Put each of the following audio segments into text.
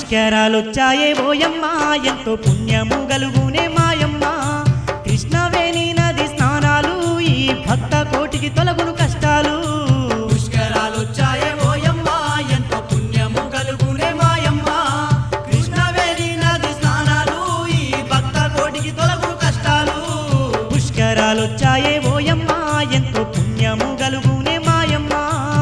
పుష్కరాలొచ్చాయే ఓయమ్మ ఎంతో పుణ్యము గలుగునే మాయమ్మ కృష్ణవేణి నది స్నానాలు ఈ భక్త కోటికి తొలగును కష్టాలు పుష్కరాలొచ్చాయే ఓయమ్మ ఎంతో పుణ్యము కలుగునే మాయమ్మ కృష్ణవేణి నది స్నానాలు ఈ భక్త కోటికి తొలగు కష్టాలు పుష్కరాలొచ్చాయే ఓయమ్మ ఎంతో పుణ్యము గలుగునే మాయమ్మ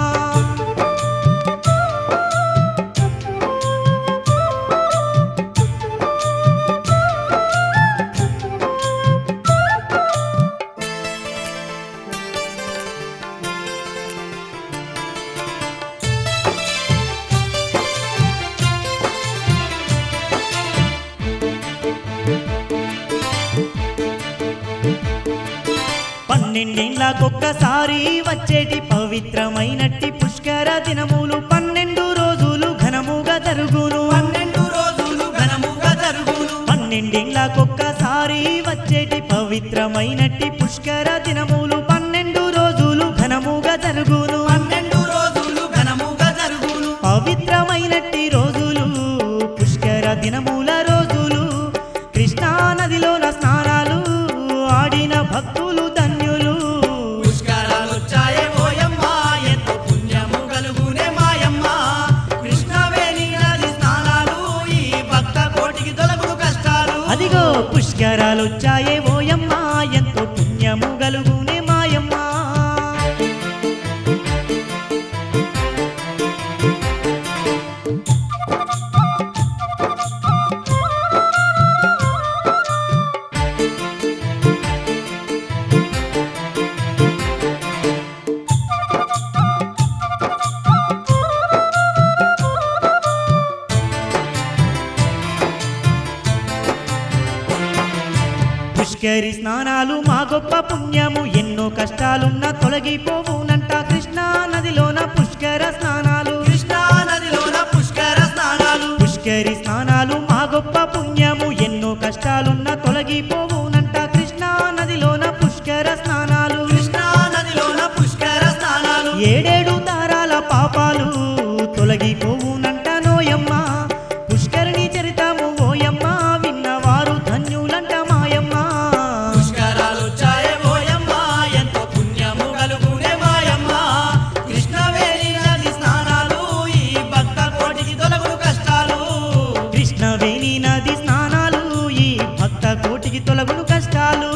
పన్నెండేళ్లకొక్కసారి వచ్చేటి పవిత్రమైనట్టి పుష్కర దినములు పన్నెండు రోజులు ఘనముగా జరుగును పన్నెండు రోజులు ఘనముగా జరుగును పన్నెండేళ్లకొక్కసారి వచ్చేటి పవిత్రమైనట్టి పుష్కర దినములు పన్నెండు రోజులు ఘనముగా జరుగును పన్నెండు రోజులు ఘనముగా జరుగును పవిత్రమైనట్టి రోజులు పుష్కర దినముల రోజులు కృష్ణా నదిలోన స్నానాలు ఆడిన భక్తులు ధన్యులు పుష్కరాలొచ్చాయే ఓయమ్మ ఎంతో పుణ్యము కలుగునే మాయమ్మ కృష్ణవేణి నది స్నానాలు ఈ భక్త కోటికి తొలగును కష్టాలు అదిగో పుష్కరాలొచ్చాయే ఓయమ్మ ఎంతో పుణ్యము గలుగునే మాయమ్మ పుష్కరి స్నానాలు మా గొప్ప పుణ్యము ఎన్నో కష్టాలున్న తొలగిపోవునంట కృష్ణా నదిలోన పుష్కర స్నానాలు కృష్ణా నదిలోన పుష్కర స్నానాలు పుష్కరి స్నానాలు మా గొప్ప పుణ్యము ఎన్నో కష్టాలున్న తొలగిపోవునంట కృష్ణా నదిలోన పుష్కర స్నానాలు కృష్ణా నదిలోన పుష్కర స్నానాలు ఏడేడు తారాల పాపాలు తొలగిపోవునంట నోయమ్మ పుష్కరిణి చరితము ఓయమ్మ విన్నవారు ధన్యులంట మాయమ్మ పుష్కరాలొచ్చాయే ఓయమ్మ ఎంతో పుణ్యము కలుగునే మాయమ్మ కృష్ణవేణి నది స్నానాలు ఈ భక్త కోటికి తొలగును కష్టాలు కృష్ణవేణి నది స్నానాలు ఈ భక్త కోటికి తొలగును కష్టాలు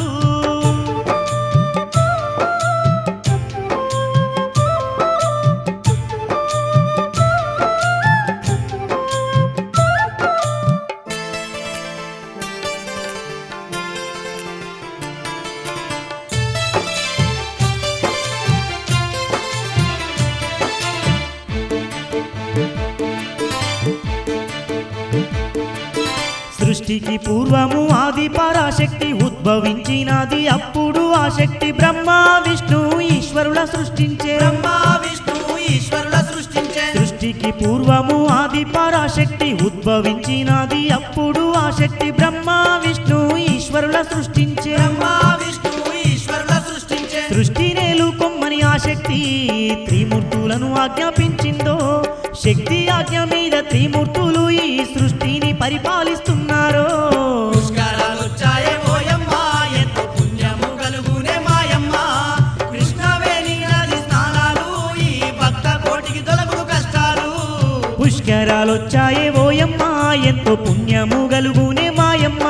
సృష్టికి పూర్వము ఆది పరాశక్తి ఉద్భవించినది అప్పుడు ఆ శక్తి బ్రహ్మ విష్ణు ఈశ్వరుల సృష్టించే బ్రహ్మ విష్ణు ఈశ్వరుల సృష్టించే సృష్టికి పూర్వము ఆది పరాశక్తి ఉద్భవించినది అప్పుడు ఆ శక్తి బ్రహ్మ విష్ణు ఈశ్వరుల సృష్టించే బ్రహ్మ విష్ణు ఈశ్వరుల సృష్టించే సృష్టి నేలు కొమ్మని ఆ శక్తి త్రిమూర్తులను ఆజ్ఞాపించిందో శక్తి ఆజ్ఞ మీద త్రిమూర్తులు ఈ సృష్టిని పరిపాలిస్తున్నారో పుష్కరాలొచ్చాయే ఓయమ్మ ఎంతో పుణ్యము కలుగునే మాయమ్మ కృష్ణవేణి నది స్నానాలు ఈ భక్త కోటికి తొలగును కష్టాలు పుష్కరాలొచ్చాయే ఓయమ్మ ఎంతో పుణ్యము గలుగునే మాయమ్మ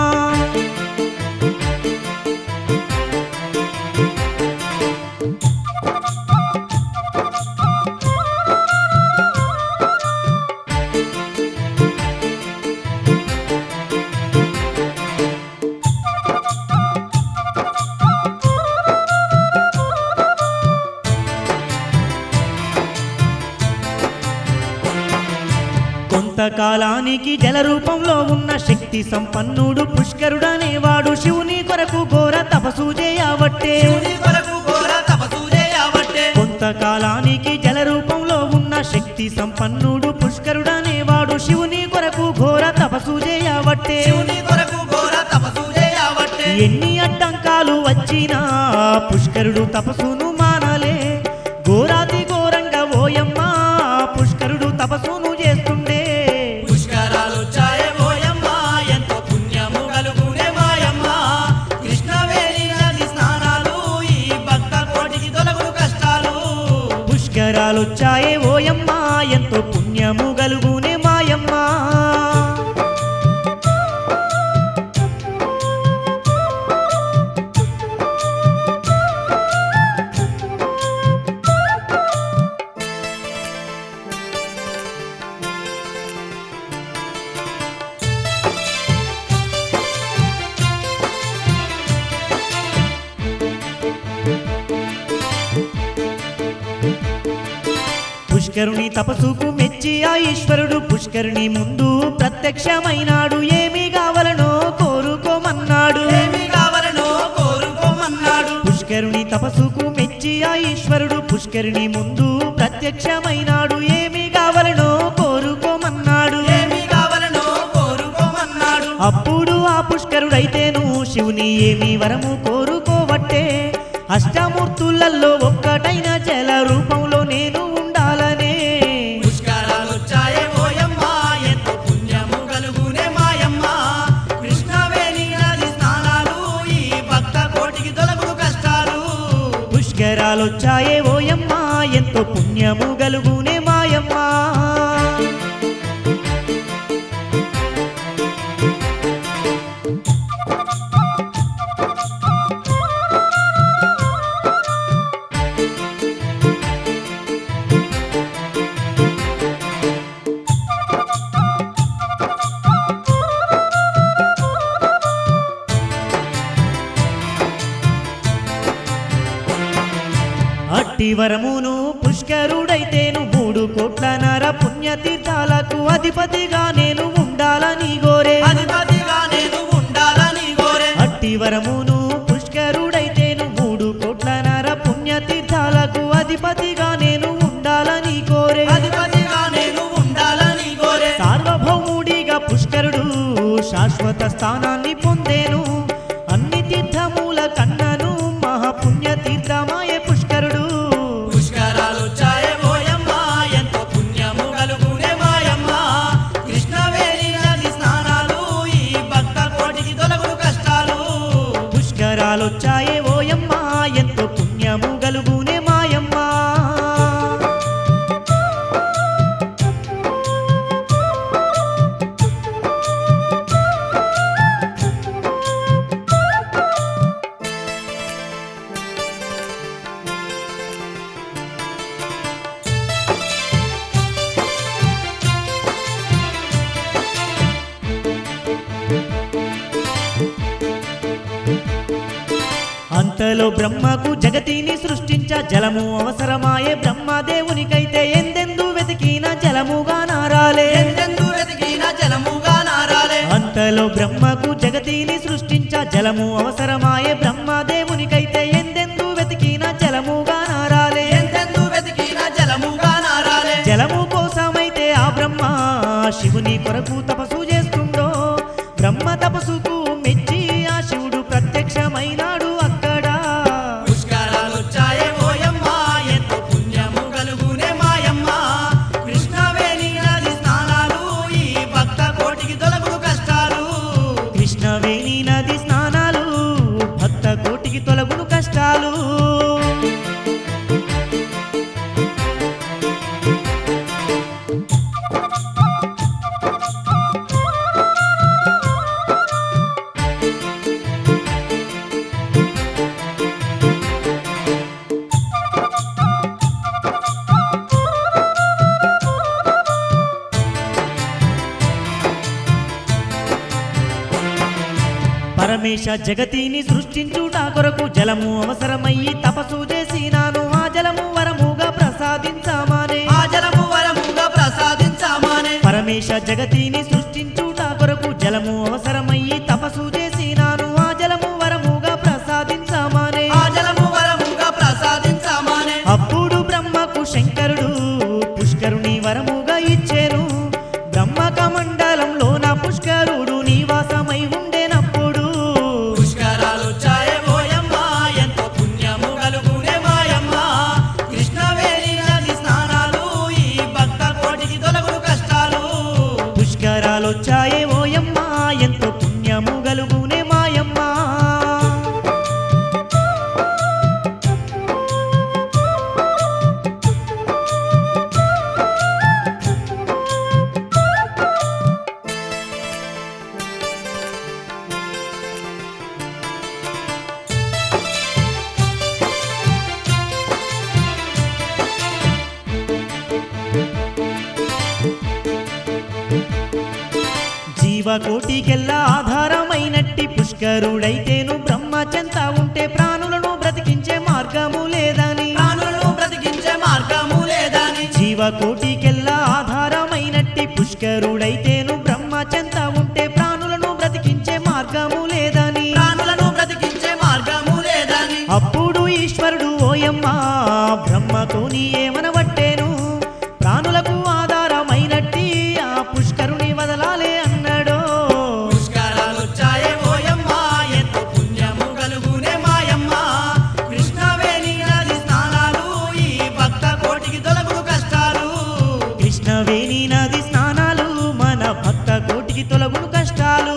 కొంతకాలానికి జల రూపంలో ఉన్న శక్తి సంపన్నుడు పుష్కరుడనేవాడు శివుని కొరకు ఘోర తపసు చేయబట్టే శివుని కొరకు ఘోర తపస్సు చేయబట్టే కొంతకాలానికి జల రూపంలో ఉన్న శక్తి సంపన్నుడు పుష్కరుడనేవాడు శివుని కొరకు ఘోర తపసు చేయబట్టే శివుని కొరకు ఘోర తపస్సు చేయబట్టే ఎన్ని అడ్డంకాలు వచ్చినా పుష్కరుడు తపస్సును మానలే ఘోరాతి ఘోరంగా ఓయమ్మ పుష్కరుడు తపస్సును చేస్తుండే పుష్కర పుష్కరాలొచ్చాయే ఓయమ్మ ఎంతో పుణ్యము గలుగునే మాయమ్మ పుష్కరుని తపసుకు మెచ్చి ఆ ఈశ్వరుడు పుష్కరుని ముందు ప్రత్యక్షమైనాడు ఏమి కావలనో కోరుకోమన్నాడు ఏమి కావలనో కోరుకోమన్నాడు పుష్కరుని తపసుకు మెచ్చి ఆ ఈశ్వరుడు పుష్కరుని ముందు ప్రత్యక్షమైనాడు ఏమి కావలనో కోరుకోమన్నాడు ఏమి కావలనో కోరుకోమన్నాడు అప్పుడు ఆ పుష్కరుడైతేను శివుని ఏమి వరము కోరుకోవట్టే అష్టమూర్తులలో ఒక్కటైన జల రూపంలో నేను ఉండాలనే పుష్కరాలొచ్చాయే ఓయమ్మ ఎంతో పుణ్యము కలుగునే మాయమ్మ కృష్ణవేణి నది స్నానాలు ఈ భక్త కోటికి తొలగును కష్టాలు పుష్కరాలొచ్చాయే ఓయమ్మ ఎంతో పుణ్యము గలుగునే మాయమ్మ అట్టి వరమును పుష్కరుడైతేను మూడు కోట్ల నర పుణ్యతీర్థాలకు అధిపతిగా నేను ఉండాలని గోరే అధిపతిగా నేను ఉండాలని కోరే అట్టి వరమును పుష్కరుడైతేను మూడు కోట్ల నర పుణ్యతీర్థాలకు అధిపతిగా నేను ఉండాలని కోరే అధిపతిగా నేను ఉండాలని కోరే సార్వభౌముడిగా పుష్కరుడు శాశ్వత స్థానాన్ని పొందేను అన్ని తీర్థముల కన్నను మహాపుణ్య తీర్థమాయ పుష్కరుడు పుష్కరాలొచ్చాయే ఓయమ్మ ఎంతో పుణ్యము కలుగునే మాయమ్మ కృష్ణవేణి నది స్నానాలు ఈ భక్త కోటికి తొలగును కష్టాలు పుష్కరాలొచ్చాయే ఓయమ్మ ఎంతో పుణ్యము గలుగునే మాయమ్మ అంతలో బ్రహ్మకు జగతిని సృష్టించ జలము అవసరమాయే బ్రహ్మదేవునికైతే ఎందెందు వెతికిన జలముగా నారాలే ఎందెందు వెతికిన జలముగా నారాలే అంతలో బ్రహ్మకు జగతిని సృష్టించ జలము అవసరమాయే బ్రహ్మదేవునికైతే ఎందెందు వెతికిన జలముగా నారాలే ఎందెందు వెతికిన జలముగా నారాలే జలము కోసమైతే ఆ బ్రహ్మ శివుని కొరకు తపస్సు చేస్తుండో బ్రహ్మ తపస్సుకు మెచ్చి ఆ శివుడు ప్రత్యక్షమైనాడు అక్కడ పుష్కరాలొచ్చాయే ఓయమ్మ ఎంతో పుణ్యము కలుగునే మాయమ్మ కృష్ణవేణి నది స్నానాలు ఈ భక్త కోటికి తొలగును కష్టాలు కృష్ణవేణి నది స్నానాలు భక్త కోటికి తొలగును కష్టాలు పరమేశ జగతిని సృష్టించుట కొరకు జలము అవసరమయ్యి తపస్సు చేసినాను ఆ జలము వరముగా ప్రసాదించమానే ఆ జలము వరముగా ప్రసాదించామానే పరమేశ జగతిని సృష్టించుట కొరకు జలము అవసరమయ్యి తపస్సు చేసినాను ఆ జలము వరముగా ప్రసాదించమానే ఆ జలము వరముగా ప్రసాదించామానే అప్పుడు బ్రహ్మకు శంకరుడు పుష్కరుని వరముగా ఇచ్చేను బ్రహ్మక మండలంలో నా పుష్కరుడు నివాసమై ఉండేనప్పుడు పుష్కరాలొచ్చాయే ఓయమ్మ ఎంతో పుణ్యము కలుగునే మాయమ్మ కృష్ణవేణి నది స్నానాలు ఈ భక్త కోటికి తొలగును కష్టాలు పుష్కరాలు జీవకోటికెల్లా ఆధారమైనట్టి పుష్కరుడైతేను బ్రహ్మచంత ఉంటే ప్రాణులను బ్రతికించే మార్గము లేదని ప్రాణులను బ్రతికించే మార్గము లేదని జీవకోటికెల్లా ఆధారమైనట్టి పుష్కరుడైతేను బ్రహ్మచంత ఉంటే ప్రాణులను బ్రతికించే మార్గము లేదని ప్రాణులను బ్రతికించే మార్గము లేదని అప్పుడు ఈశ్వరుడు ఓయమ్మ బ్రహ్మతోని ఏమనబట్టేను ప్రాణులకు ఆధారమైనట్టి ఆ పుష్కరుని వదలాలే అన్నాడో పుష్కరాలొచ్చాయే ఓయమ్మ ఎంతో పుణ్యము కలుగునే మాయమ్మ కృష్ణవేణి నది స్నానాలు ఈ భక్త కోటికి తొలగును కష్టాలు కృష్ణవేణి నది స్నానాలు మన భక్త కోటికి తొలగును కష్టాలు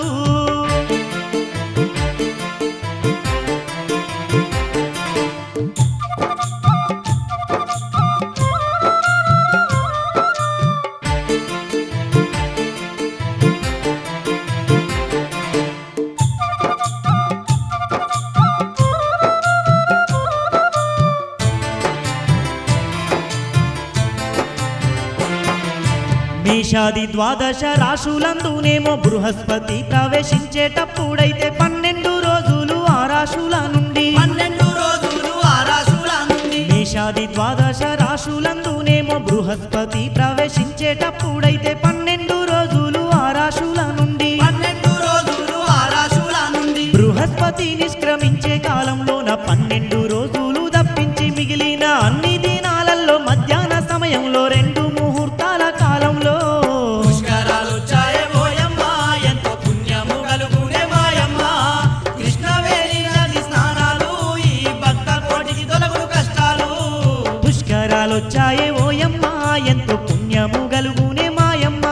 మేషాది ద్వాదశ రాశులందునేమో బృహస్పతి ప్రవేశించేటప్పుడైతే పన్నెండు రోజులు ఆ రాశుల నుండి పన్నెండు రోజులు ఆ రాశుల నుండి మేషాది ద్వాదశ రాశులందునేమో బృహస్పతి ప్రవేశించేటప్పుడైతే పన్నెండు రోజులు ఆ రాశుల నుండి పన్నెండు రోజులు ఆ రాశుల నుండి బృహస్పతి నిష్క్రమించే కాలంలోన పన్నెండు రోజులు తప్పించి మిగిలిన అన్ని దినాలలో మధ్యాహ్న సమయంలో రెండు ముహూర్తాల కాలంలో పుష్కరాలొచ్చాయే ఓయమ్మ ఎంతో పుణ్యము కలుగునే మాయమ్మ కృష్ణవేణి నది స్నానాలు ఈ భక్త కోటికి తొలగును కష్టాలు పుష్కరాలొచ్చాయే ఓయమ్మ ఎంతో పుణ్యము గలుగునే మాయమ్మ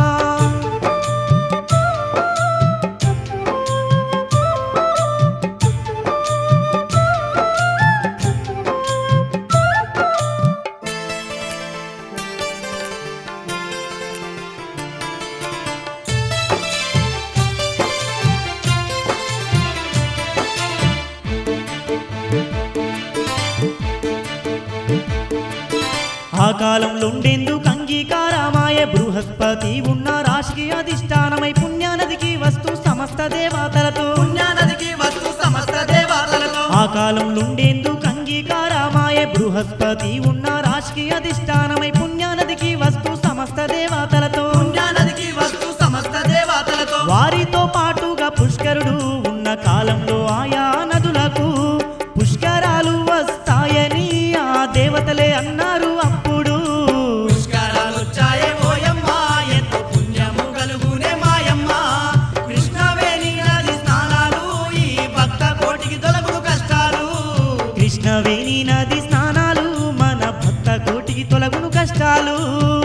ఆ కాలంలో ఉండేందుకు అంగీకారమాయ బృహస్పతి ఉన్న రాశికి అధిష్టానమై పుణ్యానదికి వస్తూ సమస్త దేవతలతో పుణ్యానదికి వస్తు సమస్త దేవతలతో ఆ కాలంలో ఉండేందుకు అంగీకారమాయ బృహస్పతి ఉన్న రాశికి అధిష్టానమై పుణ్యానదికి వస్తూ సమస్త దేవతలతో పుణ్యానదికి వస్తు సమస్త దేవతలతో వారితో పాటుగా పుష్కరుడు ఉన్న కాలంలో ఆయా నదులకు పుష్కరాలు వస్తాయని ఆ దేవతలే అన్నారు అప్పుడు పుష్కరాలొచ్చాయే ఓయమ్మ ఎంతో పుణ్యము కలుగునే మాయమ్మ కృష్ణవేణి నది స్నానాలు ఈ భక్త కోటికి తొలగును కష్టాలు కృష్ణవేణి నది స్నానాలు మన భక్త కోటికి తొలగును కష్టాలు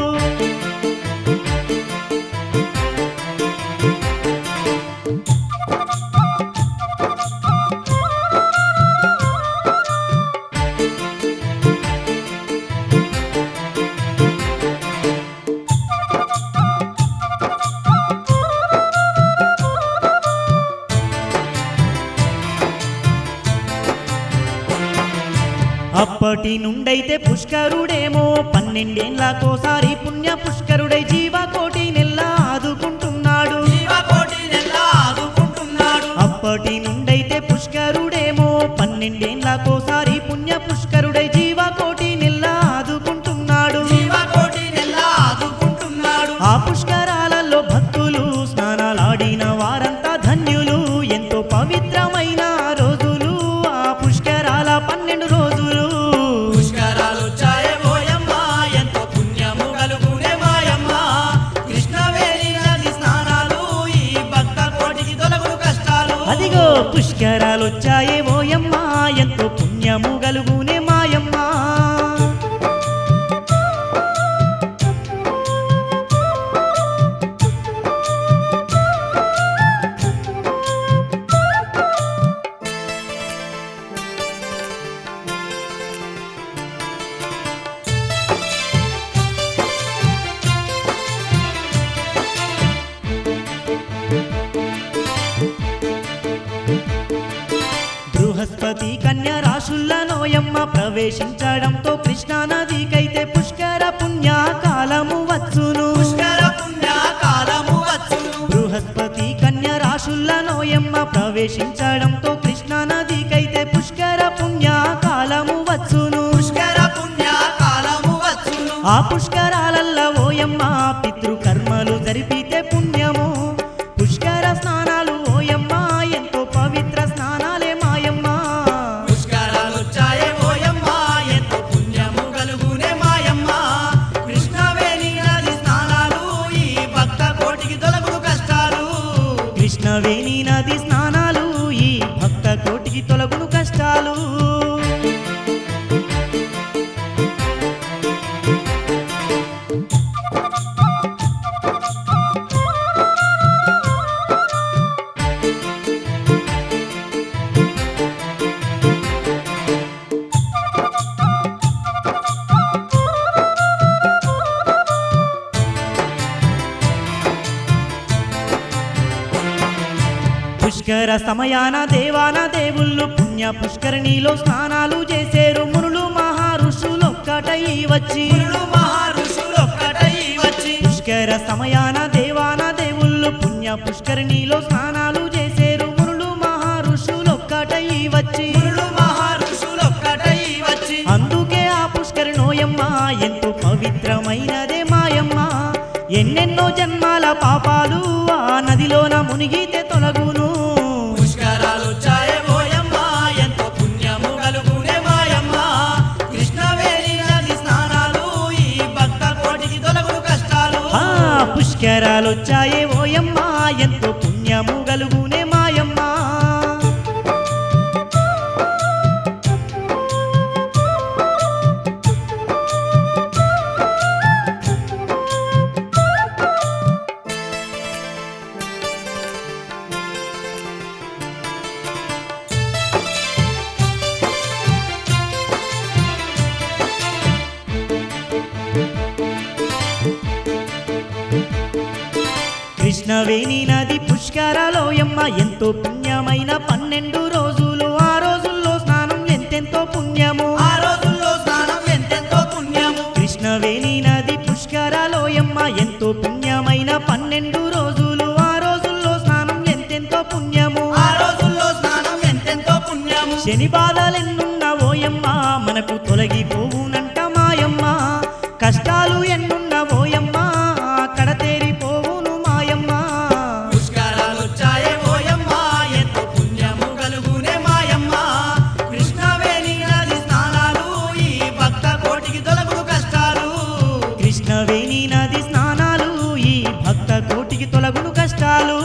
అప్పటి నుండైతే పుష్కరుడేమో పన్నెండేళ్లకోసారి పుణ్య పుష్కరుడై జీవకోటి నెల్ల ఆదుకుంటున్నాడు జీవకోటి నెల ఆదుకుంటున్నాడు అప్పటి నుండైతే పుష్కరుడేమో పన్నెండేళ్లకోసారి పుణ్య పుష్కరుడై జీవకోటి నెల్ల ఆదుకుంటున్నాడు జీవకోటి నెల ఆదుకుంటున్నాడు ఆ పుష్కరాలలో భక్తులు స్నానాలాడిన వారంతా ధన్యులు ఎంతో పవిత్రమైన రోజులు ఆ పుష్కరాల పన్నెండు రోజులు పుష్కరాలొచ్చాయే ఓయమ్మ ఎంతో పుణ్యము కలుగునే మాయమ్మ కృష్ణవేణి నది స్నానాలు ఈ భక్త కోటికి తొలగును కష్టాలు అదిగో పుష్కరాలొచ్చాయే ఓయమ్మ ఎంతో పుణ్యము గలుగునే మాయమ్మ బృహస్పతి కన్య రాశుల్లోయమ్మ ప్రవేశించడంతో కృష్ణా నదికైతే పుష్కర పుణ్య కాలము వచ్చును పుష్కర పుణ్య కాలము వచ్చును బృహస్పతి ప్రవేశించడంతో కృష్ణా నదికైతే పుష్కర పుణ్యకాలము వచ్చును పుష్కర పుణ్య కాలము వచ్చును ఆ పుష్కరాలల్ల ఓయమ్మ పితృకర్మలు జరిపితే పుణ్యము పుష్కర స్నానాలు ఓయమ్మ ఎంతో పవిత్ర స్నానాలే మాయమ్మ పుష్కరాలొచ్చాయే ఓయమ్మ ఎంతో పుణ్యము కలుగునే మాయమ్మ కృష్ణవేణి నది స్నానాలు ఈ భక్త కోటికి తొలగుడు కష్టాలు కృష్ణవేణి నది స్నానాలు ఈ భక్త కోటికి తొలగును కష్టాలు పుష్కర సమయాన దేవాన దేవుళ్ళు పుణ్య పుష్కరిణిలో స్నానాలు చేసేరు మునులు మహారుషులొక్కటై వచ్చి మునులు మహారుషులొక్కటై వచ్చి పుష్కర సమయాన దేవాన దేవుళ్ళు పుణ్య పుష్కరిణిలో స్నానాలు చేసేరు మునులు మహారుషులొక్కటై వచ్చి మునులు మహారుషులొక్కటై వచ్చి అందుకే ఆ పుష్కరిణోయమ్మ ఎంతో పవిత్రమైనదే మాయమ్మ ఎన్నెన్నో జన్మాల పాపాలు ఆ నదిలోన మునిగితే తొలగును పుష్కరాలొచ్చాయే ఓయమ్మ ఎంతో పుణ్యము కలుగునే మాయమ్మ కృష్ణవేణి నది స్నానాలు ఈ భక్త కోటికి తొలగుడు కష్టాలు ఆ పుష్కరాలొచ్చాయే ఓయమ్మ ఎంతో పుణ్యము గలుగునే మాయమ్మ కృష్ణవేణి నది పుష్కరాలోయమ్మ ఎంతో పుణ్యమైన పన్నెండు రోజులు ఆ రోజుల్లో స్నానం ఎంతెంతో పుణ్యము ఆ రోజుల్లో స్నానం ఎంతెంతో పుణ్యము కృష్ణవేణి నది పుష్కరాలోయమ్మ ఎంతో పుణ్యమైన పన్నెండు రోజులు ఆ రోజుల్లో స్నానం ఎంతెంతో పుణ్యము ఆ రోజుల్లో స్నానం ఎంతెంతో పుణ్యము శని బాధలెన్నున్న ఓయమ్మ మనకు తొలగిపోవునంట మాయమ్మ కష్టాలు ఎన్నున్న ఓయమ్మ కడతేరిపోవును మాయమ్మ పుష్కరాలొచ్చాయే ఓయమ్మ ఎంతో పుణ్యము కలుగునే మాయమ్మ కృష్ణవేణి నది స్నానాలు ఈ భక్త కోటికి తొలగుడు కష్టాలు కృష్ణవేణి నది స్నానాలు ఈ భక్త కోటికి తొలగును కష్టాలు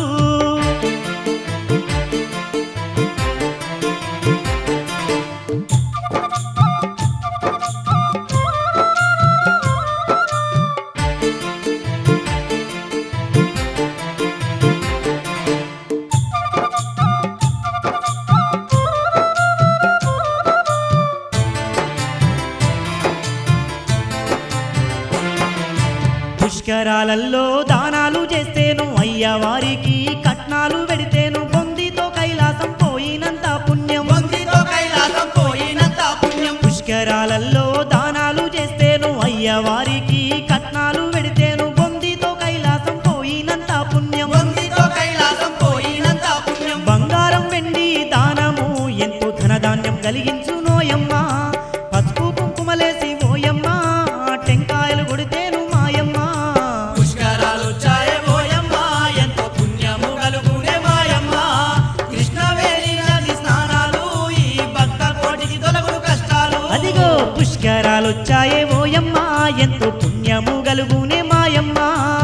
పుష్కరాలల్లో దానాలు చేస్తేను అయ్యవారికి కట్నాలు పెడితేను బొందితో కైలాసం పోయినంత పుణ్యం పొందితో కైలాసం పోయినంత పుణ్యం పుష్కరాలల్లో దానాలు చేస్తేను అయ్యవారికి కట్నాలు పెడితేను బొందితో కైలాసం పోయినంత పుణ్యం పొందితో కైలాసం పోయినంత పుణ్యం బంగారం వెండి దానము ఎంతో ధనధాన్యం కలిగించునోయమ్మ పసుపు కుంకుమలేసి ఓయమ్మ టెంకాయలు కొడితేను మాయమ్మ పుష్కరాలొచ్చాయే ఓయమ్మ ఎంతో పుణ్యము కలుగునే మాయమ్మ కృష్ణవేణి నది స్నానాలు ఈ భక్త కోటికి తొలగుడు కష్టాలు అదిగో పుష్కరాలొచ్చాయే ఓయమ్మ ఎంతో పుణ్యము గలుగునే మాయమ్మ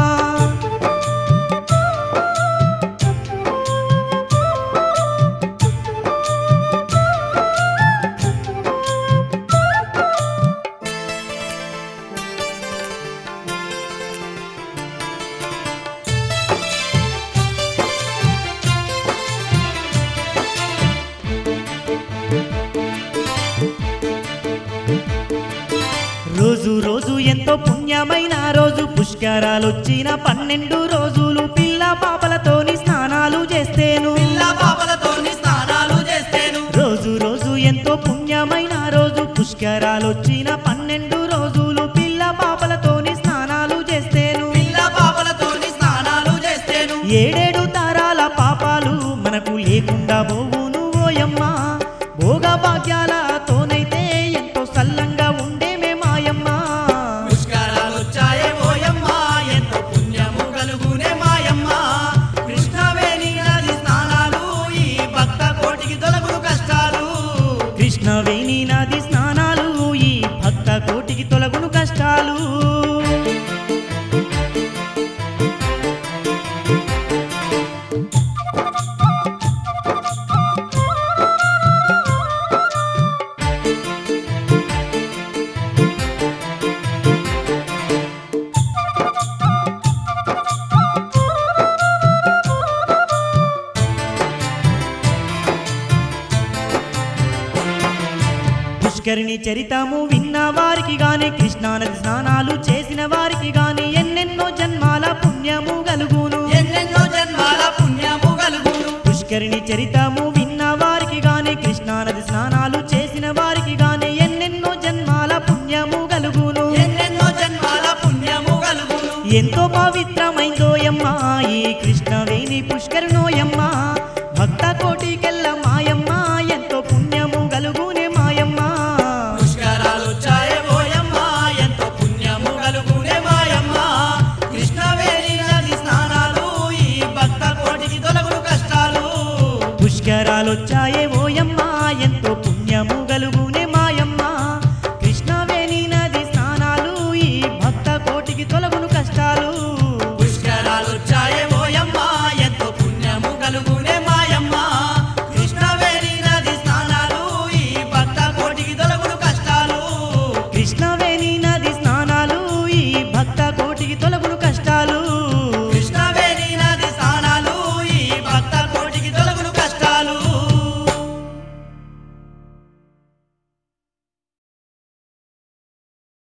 రోజు రోజు ఎంతో పుణ్యమైన రోజు పుష్కరాలొచ్చిన పన్నెండు రోజులు పిల్ల పాపలతోని స్నానాలు చేస్తేను పిల్ల పాపలతోని స్నానాలు చేస్తేను రోజు రోజు ఎంతో పుణ్యమైన రోజు పుష్కరాలొచ్చిన పన్నెండు రోజులు పిల్ల పాపలతోని స్నానాలు చేస్తేను పిల్ల పాపలతోని స్నానాలు చేస్తేను ఏడేడు తరాల పాపాలు మనకు లేకుండా బోవును ఓయమ్మ భోగ భాగ్యాలతోనైతే ఎంతో సల్లంగా ఉండేమే మాయమ్మ పుష్కరాలొచ్చాయే ఓయమ్మ ఎంతో పుణ్యము కలుగునే మాయమ్మ కృష్ణవేణి నది స్నానాలు ఈ భక్త కోటికి తొలగును కష్టాలు కృష్ణవేణి నది స్నానాలు ఈ భక్త కోటికి తొలగును కష్టాలు పుష్కరిణి చరితము విన్న వారికి గాని కృష్ణానది స్నానాలు చేసిన వారికి గాని ఎన్నెన్నో జన్మాల పుణ్యము గలుగును ఎన్నెన్నో జన్మాల పుణ్యము కలుగును పుష్కరిణి చరితము విన్న వారికి గాని కృష్ణానది స్నానాలు చేసిన వారికి గాని ఎన్నెన్నో జన్మాల పుణ్యము గలుగును ఎన్నెన్నో జన్మాల పుణ్యము కలుగును ఎంతో పవిత్రమైందోయమ్మ ఈ కృష్ణవేణి పుష్కరునోయమ్మ భక్త కోటికెల్ల మాయమ్మ ఎంతో పుణ్యము గలుగునే మాయమ్మ పుష్కరాలొచ్చాయే ఓయమ్మ ఎంతో పుణ్యము కలుగునే మాయమ్మ కృష్ణవేణి నది స్నానాలు ఈ భక్త కోటికి తొలగును కష్టాలు పుష్కరాలొచ్చాయే ఓయమ్మ ఎంతో పుణ్యము గలుగునే